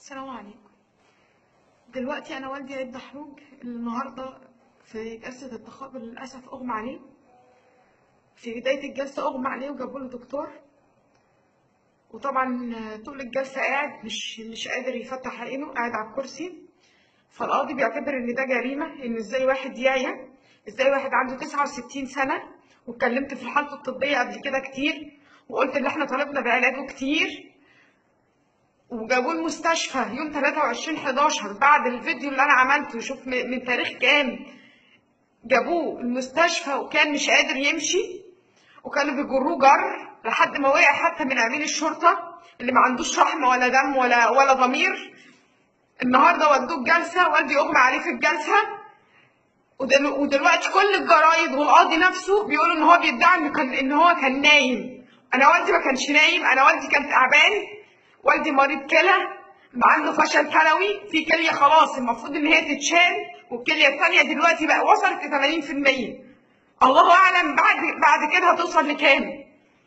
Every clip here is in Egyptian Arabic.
السلام عليكم دلوقتي انا والدي عيد دحروج النهارده في جلسه التخابر للاسف اغمى عليه في بدايه الجلسه اغمى عليه وجابوا له دكتور وطبعا طول الجلسه قاعد مش مش قادر يفتح عينه قاعد على الكرسي فالقاضي بيعتبر ان ده جريمه ان ازاي واحد يعيا ازاي واحد عنده 69 سنه واتكلمت في حالته الطبيه قبل كده كتير وقلت ان احنا طالبنا بعلاجه كتير وجابوه المستشفى يوم 23 11 بعد الفيديو اللي انا عملته شوف م- من تاريخ كام جابوه المستشفى وكان مش قادر يمشي وكانوا بيجروه جر لحد ما وقع حتى من امين الشرطه اللي ما عندوش رحمه ولا دم ولا ولا ضمير النهارده ودوه الجلسه والدي اغمى عليه في الجلسه ودل- ودلوقتي كل الجرايد والقاضي نفسه بيقولوا ان هو بيدعي ان كان ان هو كان نايم انا والدي ما كانش نايم انا والدي كان تعبان والدي مريض كلى عنده فشل كلوي في كليه خلاص المفروض ان هي تتشال والكليه الثانيه دلوقتي بقى وصلت ل 80% الله اعلم بعد بعد كده هتوصل لكام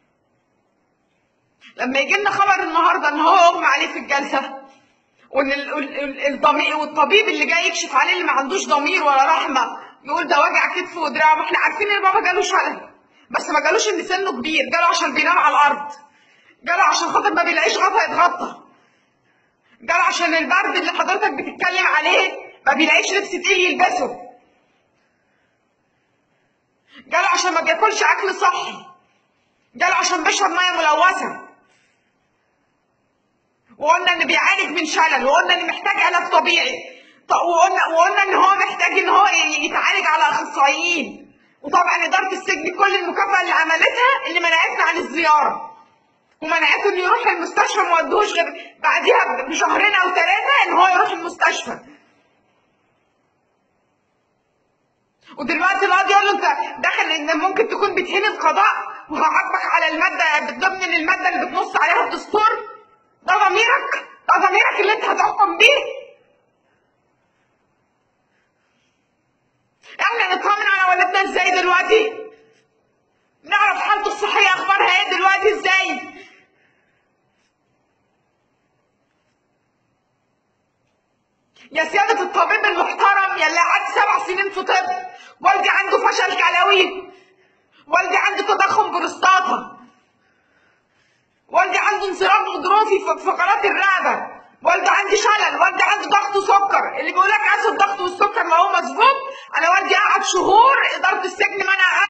لما يجي لنا خبر النهارده ان هو اغمى عليه في الجلسه وان ال- ال- ال- الضمير والطبيب اللي جاي يكشف عليه اللي ما عندوش ضمير ولا رحمه يقول ده وجع كتف ودراع ما احنا عارفين ان بابا جاله شلل بس ما جالوش ان سنه كبير جاله عشان بينام على الارض جاله عشان خاطر ما بيلاقيش غطا يتغطى جاله عشان البرد اللي حضرتك بتتكلم عليه ما بيلاقيش لبس تقيل يلبسه جاله عشان ما بياكلش اكل صحي جاله عشان بيشرب ميه ملوثه وقلنا ان بيعالج من شلل وقلنا ان محتاج علاج طبيعي ط- وقلنا وقلنا ان هو محتاج ان هو ي- يتعالج على اخصائيين وطبعا اداره السجن كل المكافاه اللي عملتها اللي منعتنا عن الزياره ومنعته انه يروح المستشفى ما ودوهوش غير بعديها بشهرين او ثلاثه ان هو يروح المستشفى ودلوقتي القاضي يقول له انت داخل ان ممكن تكون بتهين القضاء وهعاقبك على الماده ضمن الماده اللي بتنص عليها الدستور ده ضميرك ده ضميرك اللي انت هتحكم بيه احنا نطمن على ولدنا ازاي دلوقتي نعرف حالته الصحيه اخبارها ايه دلوقتي ازاي يا سيادة الطبيب المحترم يلي قعد سبع سنين في طب والدي عنده فشل كلوي والدي عنده تضخم بروستاتا والدي عنده انصراف غضروفي في فقرات الرقبة والدي عندي شلل والدي عنده ضغط وسكر اللي بيقول لك قاس الضغط والسكر ما هو مظبوط انا والدي قعد شهور اداره السجن منع